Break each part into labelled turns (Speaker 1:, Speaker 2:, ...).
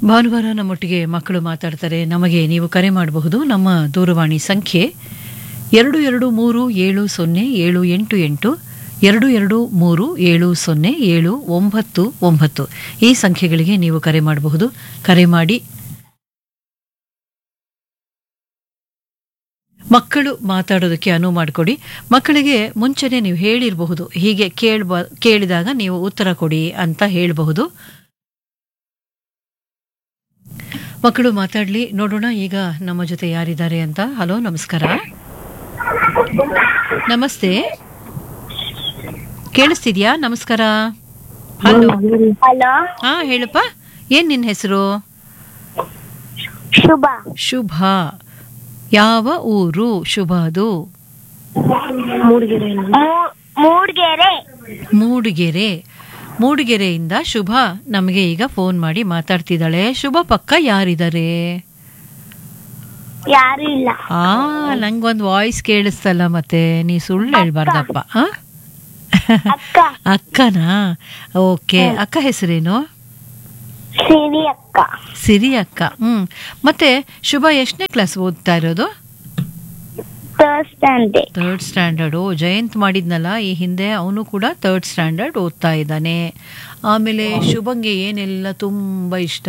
Speaker 1: ಭಾನುವಾರ ನಮ್ಮೊಟ್ಟಿಗೆ ಮಕ್ಕಳು ಮಾತಾಡ್ತಾರೆ ನಮಗೆ ನೀವು ಕರೆ ಮಾಡಬಹುದು ನಮ್ಮ ದೂರವಾಣಿ ಸಂಖ್ಯೆ ಎರಡು ಎರಡು ಮೂರು ಏಳು ಸೊನ್ನೆ ಏಳು ಎಂಟು ಎಂಟು ಎರಡು ಎರಡು ಮೂರು ಏಳು ಸೊನ್ನೆ ಏಳು ಒಂಬತ್ತು ಒಂಬತ್ತು ಈ ಸಂಖ್ಯೆಗಳಿಗೆ ನೀವು ಕರೆ ಮಾಡಬಹುದು ಕರೆ ಮಾಡಿ ಮಕ್ಕಳು ಮಾತಾಡೋದಕ್ಕೆ ಅನುವು ಮಾಡಿಕೊಡಿ ಮಕ್ಕಳಿಗೆ ಮುಂಚೆನೆ ನೀವು ಹೇಳಿರಬಹುದು ಹೀಗೆ ಕೇಳ್ಬ ಕೇಳಿದಾಗ ನೀವು ಉತ್ತರ ಕೊಡಿ ಅಂತ ಹೇಳಬಹುದು ಮಕ್ಕಳು ಮಾತಾಡ್ಲಿ ನೋಡೋಣ ಈಗ ನಮ್ಮ ಜೊತೆ ಯಾರಿದ್ದಾರೆ ಅಂತ ಹಲೋ ನಮಸ್ಕಾರ ನಮಸ್ತೆ ಕೇಳಿಸ್ತಿದ್ಯಾ ನಮಸ್ಕಾರ ಹಲೋ
Speaker 2: ಹಲೋ
Speaker 1: ಹಾ ಹೇಳಪ್ಪ ಏನ್ ನಿನ್ನ ಹೆಸರು
Speaker 2: ಶುಭ
Speaker 1: ಶುಭ ಯಾವ ಊರು ಶುಭ ಅದು
Speaker 2: ಮೂ- ಮೂಡ್ಗೆರೆ
Speaker 1: ಮೂಡಿಗೆರೆ ಮೂಡಿಗೆರೆಯಿಂದ ಶುಭ ನಮಗೆ ಈಗ ಫೋನ್ ಮಾಡಿ ಮಾತಾಡ್ತಿದ್ದಾಳೆ ಶುಭ ಪಕ್ಕ ಯಾರಿದ್ದಾರೆ
Speaker 2: ಯಾರು ಇಲ್ಲ
Speaker 1: ಆ ನಂಗೊಂದು ವಾಯ್ಸ್ ಕೇಳಿಸ್ತಲ್ಲ ಮತ್ತೆ ನೀ ಸುಳ್ಳು ಹೇಳ್ಬಾರ್ದಪ್ಪ ಆ?
Speaker 2: ಅಕ್ಕ
Speaker 1: ಅಕ್ಕನಾ ಓಕೆ ಅಕ್ಕ ಹೆಸರೇನು
Speaker 2: ಸಿರಿ ಅಕ್ಕ
Speaker 1: ಸಿರಿ ಅಕ್ಕ ಹ್ಮ್ ಮತ್ತೆ ಶುಭ ಎಷ್ಟನೇ ಕ್ಲಾಸ್ ಓದ್ತಾ ಇರೋದು
Speaker 2: third standard
Speaker 1: third standard Jayanth ಮಾಡಿದ್ನಲ್ಲ ಈ ಹಿಂದೆ ಅವನು ಕೂಡ ಥರ್ಡ್ ಸ್ಟ್ಯಾಂಡರ್ಡ್ ಓದ್ತಾ ಇದ್ದಾನೆ ಆಮೇಲೆ ಶುಭಂಗೆ ಏನೆಲ್ಲ ತುಂಬ ಇಷ್ಟ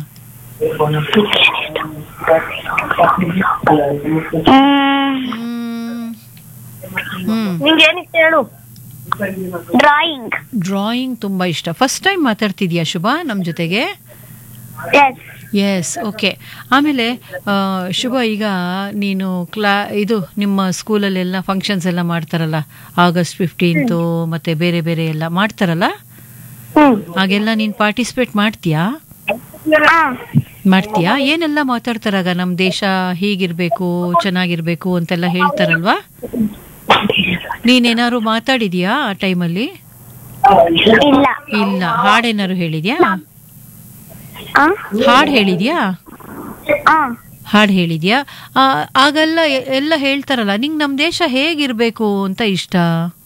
Speaker 1: ಹ್ಮ್. ಹ್ಮ್
Speaker 2: ನಿಂಗೆ ಏನಿತ್ತು ಹೇಳು ಡ್ರಾಯಿಂಗ್
Speaker 1: ಡ್ರಾಯಿಂಗ್ ತುಂಬ ಇಷ್ಟ ಫಸ್ಟ್ ಟೈಮ್ ಮಾತಾಡ್ತಿದ್ಯಾ ಶುಭ ನಮ್ಮ ಜೊತೆಗೆ
Speaker 2: ಎಸ್
Speaker 1: ಎಸ್ ಓಕೆ ಆಮೇಲೆ ಆ, ಶುಭ ಈಗ ನೀನು ಕ್ಲಾ ಇದು ನಿಮ್ಮ ಸ್ಕೂಲಲ್ಲೆಲ್ಲ ಫಂಕ್ಷನ್ಸ್ ಎಲ್ಲ ಮಾಡ್ತಾರಲ್ಲ ಆಗಸ್ಟ್ ಫಿಫ್ಟೀನ್ತು ಮತ್ತೆ ಬೇರೆ ಬೇರೆ ಎಲ್ಲ ಮಾಡ್ತಾರಲ್ಲ
Speaker 2: ಹ್ಮ್
Speaker 1: ಹಾಗೆಲ್ಲ ನೀನು ಪಾರ್ಟಿಸಿಪೇಟ್ ಮಾಡ್ತೀಯಾ
Speaker 2: ಹಾ
Speaker 1: ಮಾಡ್ತೀಯಾ ಏನೆಲ್ಲ ಮಾತಾಡ್ತಾರಾಗ ನಮ್ಮ ದೇಶ ಹೀಗಿರ್ಬೇಕು ಚೆನ್ನಾಗಿರ್ಬೇಕು ಅಂತೆಲ್ಲ ಹೇಳ್ತಾರಲ್ವಾ ನೀನೇನಾದ್ರು ಮಾತಾಡಿದ್ಯಾ ಆ ಟೈಮಲ್ಲಿ
Speaker 2: ಇಲ್ಲ
Speaker 1: ಇಲ್ಲ ಹಾಡೇನಾದ್ರು ಹೇಳಿದ್ಯಾ
Speaker 2: ಆ?
Speaker 1: ಹಾಡು ಹೇಳಿದ್ಯಾ
Speaker 2: ಆ.
Speaker 1: ಹಾಡು ಹೇಳಿದ್ಯಾ ಆ, ಆಗೆಲ್ಲ ಎ- ಎಲ್ಲ ಹೇಳ್ತಾರಲ್ಲ ನಿಂಗೆ ನಮ್ಮ ದೇಶ ಹೇಗಿರ್ಬೇಕು ಅಂತ ಇಷ್ಟ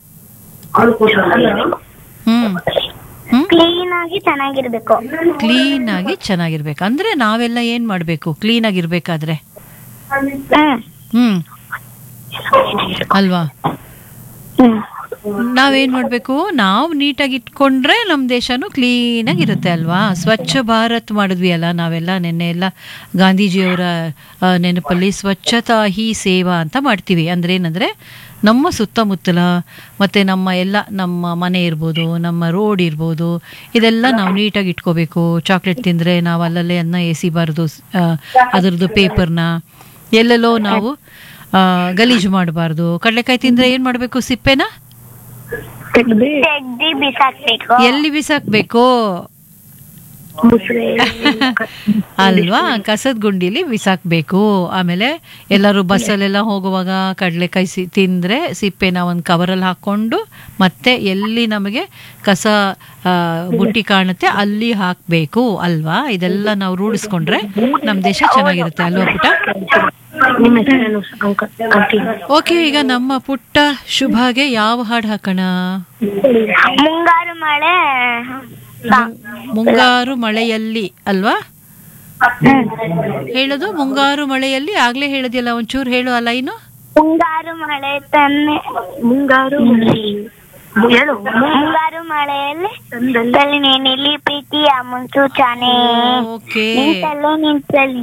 Speaker 1: ಹ್ಮ್ ಹ್ಮ್
Speaker 2: ಕ್ಲೀನ್ ಆಗಿ ಚೆನ್ನಾಗಿರ್ಬೇಕು
Speaker 1: ಕ್ಲೀನ್ ಆಗಿ ಚೆನ್ನಾಗಿರ್ಬೇಕು ಅಂದ್ರೆ ನಾವೆಲ್ಲ ಏನ್ ಮಾಡ್ಬೇಕು ಕ್ಲೀನ್ ಆಗಿರ್ಬೇಕಾದ್ರೆ
Speaker 2: ಹ್ಮ್
Speaker 1: ಹ್ಮ್ ಅಲ್ವಾ
Speaker 2: ಹ್ಮ್
Speaker 1: ನಾವೇನ್ ಮಾಡ್ಬೇಕು ನಾವು ನೀಟಾಗಿ ಇಟ್ಕೊಂಡ್ರೆ ನಮ್ಮ ದೇಶನೂ ಕ್ಲೀನಾಗಿ ಇರುತ್ತೆ ಅಲ್ವಾ ಸ್ವಚ್ಛ ಭಾರತ್ ಮಾಡಿದ್ವಿ ಅಲ್ಲ ನಾವೆಲ್ಲ ನಿನ್ನೆ ಎಲ್ಲ ಗಾಂಧೀಜಿಯವರ ಆ, ನೆನಪಲ್ಲಿ ಸ್ವಚ್ಛತಾ ಹಿ ಸೇವಾ ಅಂತ ಮಾಡ್ತೀವಿ ಅಂದ್ರೆ ಏನಂದ್ರೆ ನಮ್ಮ ಸುತ್ತಮುತ್ತಲ ಮತ್ತೆ ನಮ್ಮ ಎಲ್ಲ ನಮ್ಮ ಮನೆ ಇರ್ಬೋದು ನಮ್ಮ ರೋಡ್ ಇರ್ಬೋದು ಇದೆಲ್ಲ ನಾವು ನೀಟಾಗಿ ಇಟ್ಕೋಬೇಕು ಚಾಕ್ಲೇಟ್ ತಿಂದ್ರೆ ನಾವು ಅಲ್ಲಲ್ಲೇ ಅನ್ನ ಎಸಿಬಾರ್ದು ಆ, ಅದರದ್ದು ಪೇಪರ್ನ ಎಲ್ಲೆಲ್ಲೋ ನಾವು ಆ, ಗಲೀಜು ಮಾಡಬಾರ್ದು ಕಡಲೆಕಾಯಿ ತಿಂದ್ರೆ ಏನ್ ಮಾಡಬೇಕು ಸಿಪ್ಪೆನ
Speaker 2: ತೆಗ್ದಿ ಬಿಸಾಕ್ಬೇಕು
Speaker 1: ಎಲ್ಲಿ ಬಿಸಾಕ್ಬೇಕು ಅಲ್ವಾ ಕಸದ ಗುಂಡಿಲಿ ಬಿಸಾಕ್ಬೇಕು ಆಮೇಲೆ ಎಲ್ಲರೂ ಬಸ್ಸಲ್ಲೆಲ್ಲ ಹೋಗುವಾಗ ಕಡಲೆಕಾಯಿ ಸಿ ತಿಂದ್ರೆ ಸಿಪ್ಪೆನ ಒಂದು ಕವರಲ್ಲಿ ಹಾಕೊಂಡು ಮತ್ತೆ ಎಲ್ಲಿ ನಮಗೆ ಕಸ ಆ, ಬುಟ್ಟಿ ಕಾಣುತ್ತೆ ಅಲ್ಲಿ ಹಾಕ್ಬೇಕು ಅಲ್ವಾ ಇದೆಲ್ಲ ನಾವು ರೂಢಿಸ್ಕೊಂಡ್ರೆ ನಮ್ಮ ದೇಶ ಚೆನ್ನಾಗಿರುತ್ತೆ ಅಲ್ವಾ ಪುಟ್ಟ ಓಕೆ ಈಗ ನಮ್ಮ ಪುಟ್ಟ ಶುಭಾಗೆ ಯಾವ ಹಾಡು ಹಾಕೋಣ
Speaker 2: ಮುಂಗಾರು ಮಳೆ
Speaker 1: ಮುಂಗಾರು ಮಳೆಯಲ್ಲಿ ಅಲ್ವಾ ಹೇಳೋದು ಮುಂಗಾರು ಮಳೆಯಲ್ಲಿ ಆಗ್ಲೇ ಹೇಳೋದಿಲ್ಲ ಒಂಚೂರು ಹೇಳು ಆ ಲೈನು
Speaker 2: ಮುಂಗಾರು ಮಳೆ ತನ್ನೆ ಮುಂಗಾರು ಹೇಳು ಮುಂಗಾರು ಮಳೆಯಲ್ಲಿ ತಲ್ಲಿ ನೀನಿಲ್ಲಿ ಪ್ರೀತಿಯ ಮುನ್ಸೂಚನೆ
Speaker 1: ಓಕೆ
Speaker 2: ನಿಂತಲ್ಲೇ ನಿಂತಲ್ಲಿ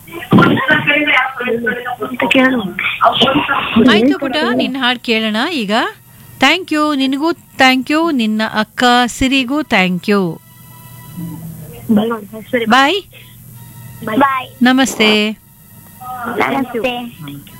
Speaker 2: ಕೇಳು
Speaker 1: ಆಯ್ತು ಪುಟ ನಿನ್ನ ಹಾಡು ಕೇಳೋಣ ಈಗ ಥ್ಯಾಂಕ್ ಯು ನಿನಗೂ ಥ್ಯಾಂಕ್ ಯು ನಿನ್ನ ಅಕ್ಕ ಸಿರಿಗೂ ಥ್ಯಾಂಕ್ ಯು ಬಾಯ್
Speaker 2: ಬಾಯ್
Speaker 1: ನಮಸ್ತೆ
Speaker 2: ನಮಸ್ತೆ